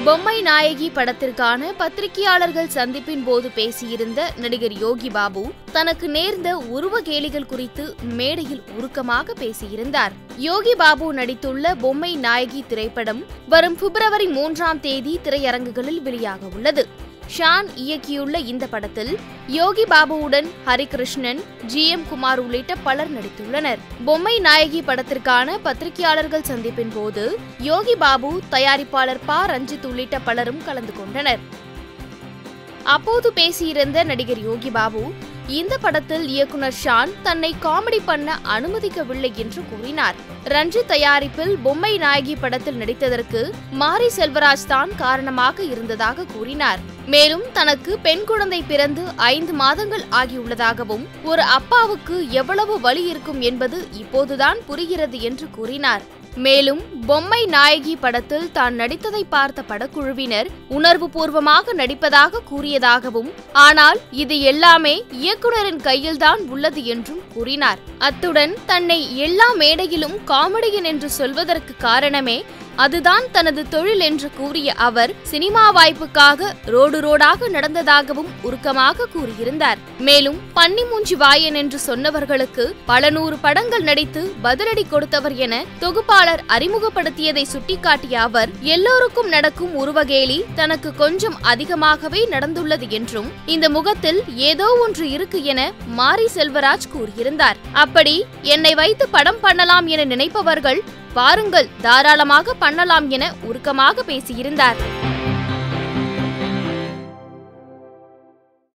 பொம்மை நாயகி படத்திற்கான பத்திரிகையாளர்கள் சந்திப்பின் போது பேசியிருந்த நடிகர் யோகி பாபு தனக்கு நேர்ந்த உருவ கேலிகள் குறித்து மேடையில் உருக்கமாக பேசியிருந்தார் யோகி பாபு நடித்துள்ள பொம்மை நாயகி திரைப்படம் வரும் பிப்ரவரி மூன்றாம் தேதி திரையரங்குகளில் வெளியாக உள்ளது ஷான் இயக்கியுள்ள இந்த படத்தில் யோகி பாபுவுடன் ஹரிகிருஷ்ணன் ஜி எம் குமார் உள்ளிட்ட பலர் நடித்துள்ளனர் பொம்மை நாயகி படத்திற்கான பத்திரிகையாளர்கள் சந்திப்பின் போது யோகி பாபு தயாரிப்பாளர் ப ரஞ்சித் உள்ளிட்ட பலரும் கலந்து கொண்டனர் அப்போது பேசியிருந்த நடிகர் யோகி பாபு இந்த படத்தில் இயக்குனர் ஷான் தன்னை காமெடி பண்ண அனுமதிக்கவில்லை என்று கூறினார் ரஞ்சித் தயாரிப்பில் பொம்மை நாயகி படத்தில் நடித்ததற்கு மாரி செல்வராஜ் தான் காரணமாக இருந்ததாக கூறினார் மேலும் தனக்கு பெண் குழந்தை பிறந்து ஐந்து மாதங்கள் ஆகியுள்ளதாகவும் ஒரு அப்பாவுக்கு எவ்வளவு வலி இருக்கும் என்பது இப்போதுதான் புரிகிறது என்று கூறினார் மேலும் பொம்மை நாயகி படத்தில் தான் நடித்ததை பார்த்த படக்குழுவினர் உணர்வு பூர்வமாக நடிப்பதாக கூறியதாகவும் ஆனால் இது எல்லாமே இயக்குனரின் கையில்தான் உள்ளது என்றும் கூறினார் அத்துடன் தன்னை எல்லா மேடையிலும் காமெடியன் என்று சொல்வதற்கு காரணமே அதுதான் தனது தொழில் என்று கூறிய அவர் சினிமா வாய்ப்புக்காக ரோடு ரோடாக நடந்ததாகவும் உருக்கமாக கூறியிருந்தார் மேலும் பன்னிமூஞ்சி வாயன் என்று சொன்னவர்களுக்கு பல நூறு படங்கள் நடித்து பதிலடி கொடுத்தவர் என தொகுப்பாளர் அறிமுகப்படுத்தியதை சுட்டிக்காட்டிய அவர் எல்லோருக்கும் நடக்கும் உருவகேலி தனக்கு கொஞ்சம் அதிகமாகவே நடந்துள்ளது என்றும் இந்த முகத்தில் ஏதோ ஒன்று இருக்கு என மாரி செல்வராஜ் கூறியிருந்தார் அப்படி என்னை வைத்து படம் பண்ணலாம் என நினைப்பவர்கள் வாருங்கள் தாராளமாக பண்ணலாம் என உருக்கமாக பேசியிருந்தார்